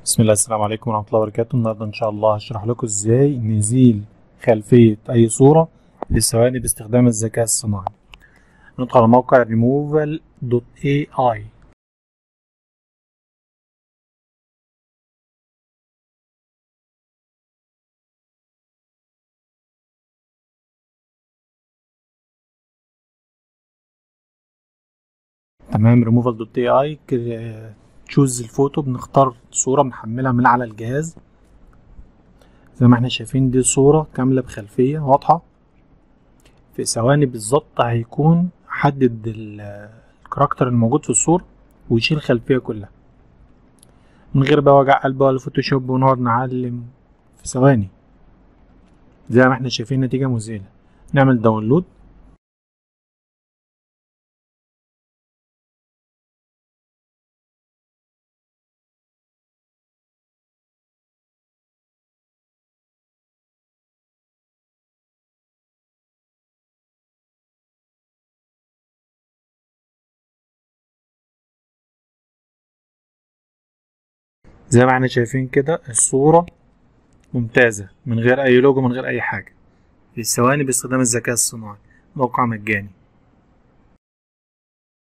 بسم الله السلام عليكم ورحمة الله وبركاته النهاردة إن شاء الله هشرح لكم إزاي نزيل خلفية أي صورة في ثواني باستخدام الذكاء الصناعي ندخل على موقع removal.ai تمام removal.ai كده تشوز الفوتو بنختار صورة بنحملها من على الجهاز زي ما احنا شايفين دي صورة كاملة بخلفية واضحة في ثواني بالظبط هيكون حدد ال- الكاركتر الموجود في الصورة ويشيل الخلفية كلها من غير بقى وجع قلب ولا فوتوشوب ونقعد نعلم في ثواني زي ما احنا شايفين نتيجة مذهلة نعمل داونلود زي ما احنا شايفين كده الصورة ممتازة من غير أي لوجو من غير أي حاجة في ثواني باستخدام الذكاء الصناعي موقع مجاني